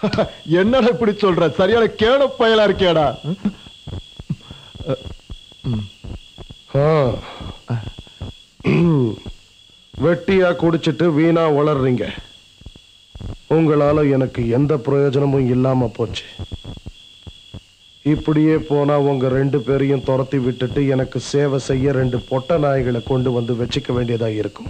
என்னடா இப்படி சொல்ற சரியான கேட பயலா இருக்கேடா ஆ. வெட்டியா குடிச்சிட்டு வீணா வளர்றீங்க உங்களால எனக்கு எந்த பிரயோஜனமும் இல்லாம போச்சு இப்படியே போனா உங்க ரெண்டு பேரையும் துரத்தி விட்டுட்டு எனக்கு சேவை செய்ய ரெண்டு பொட்ட நாய்களை கொண்டு வந்து வச்சுக்க வேண்டியதா இருக்கும்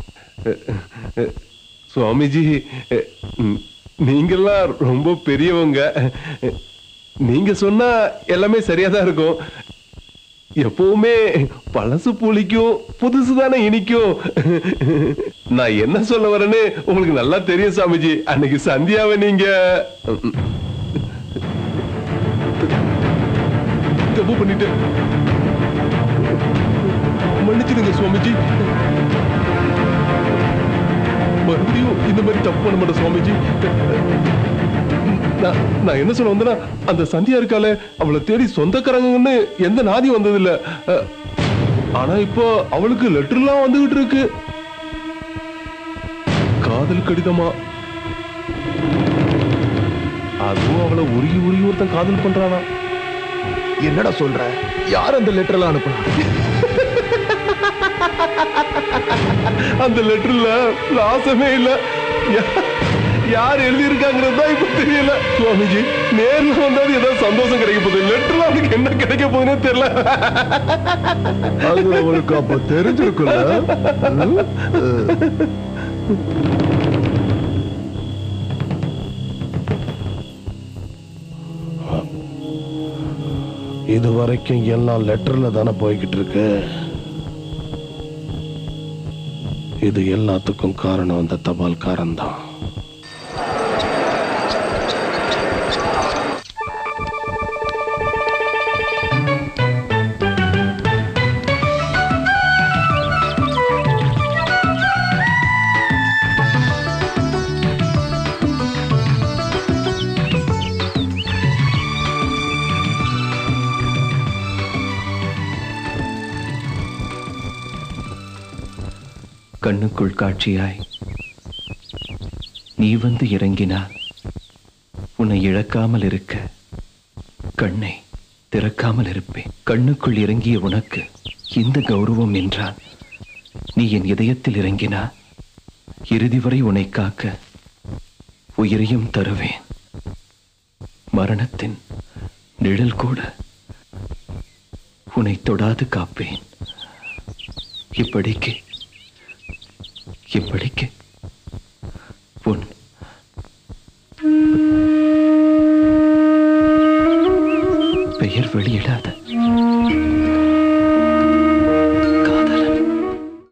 சுவாமிஜி ம், நீங்கெல்லாம் ரொம்ப பெரியவங்க நீங்க சொன்னா எல்லாமே சரியா தான் இருக்கும் எப்பவுமே பழசு புளிக்கும் புதுசு தானே இனிக்கும் நான் என்ன சொல்ல வரேன்னு உங்களுக்கு நல்லா தெரியும் சாமிஜி அன்னைக்கு சந்தியாவை நீங்க ம், தப்பு பண்ணிட்டேன் மன்னிச்சிடுங்க சுவாமிஜி மறுபடியும் இந்த மாதிரி தப்பு பண்ண மாட்டேன் சுவாமிஜி நான் நான் என்ன சொல்ல வந்தேன்னா அந்த சந்தியா இருக்காளே அவளை தேடி சொந்தக்காரங்கன்னு எந்த நாதி வந்தது இல்ல ஆனா இப்போ அவளுக்கு லெட்டர்லாம் வந்துகிட்டு இருக்கு காதல் கடிதமா அதுவும் அவளை உருகி உருகி ஒருத்தன் காதல் பண்றானா என்னடா சொல்ற யார் அந்த லெட்டர் எல்லாம் அனுப்புனா அந்த லெட்டர்ல லாசமே இல்ல யா- யார் எழுதி இருக்காங்கிறது தான் இப்ப தெரியல சுவாமிஜி நேர்ல வந்தாலும் ஏதாவது சந்தோஷம் கிடைக்க போகுது லெட்டர்ல அவனுக்கு என்ன கிடைக்க போகுதுன்னே தெரியல அது அவளுக்கு அப்ப தெரிஞ்சிருக்குல்ல இது வரைக்கும் எல்லாம் லெட்டர்ல தானே போய்கிட்டு இருக்கு இது எல்லாத்துக்கும் காரணம் அந்த தபால்காரன் தான் கண்ணுக்குள் காட்சியாய் நீ வந்து இறங்கினால் உன்னை இழக்காமல் இருக்க கண்ணை திறக்காமல் இருப்பேன் கண்ணுக்குள் இறங்கிய உனக்கு இந்த கௌரவம் என்றால் நீ என் இதயத்தில் இறங்கினா இறுதி வரை உன்னை காக்க உயிரையும் தருவேன் மரணத்தின் நிழல் கூட உன்னை தொடாது காப்பேன் இப்படிக்கு இப்படிக்கு உன் பெயர் வெளியிடாத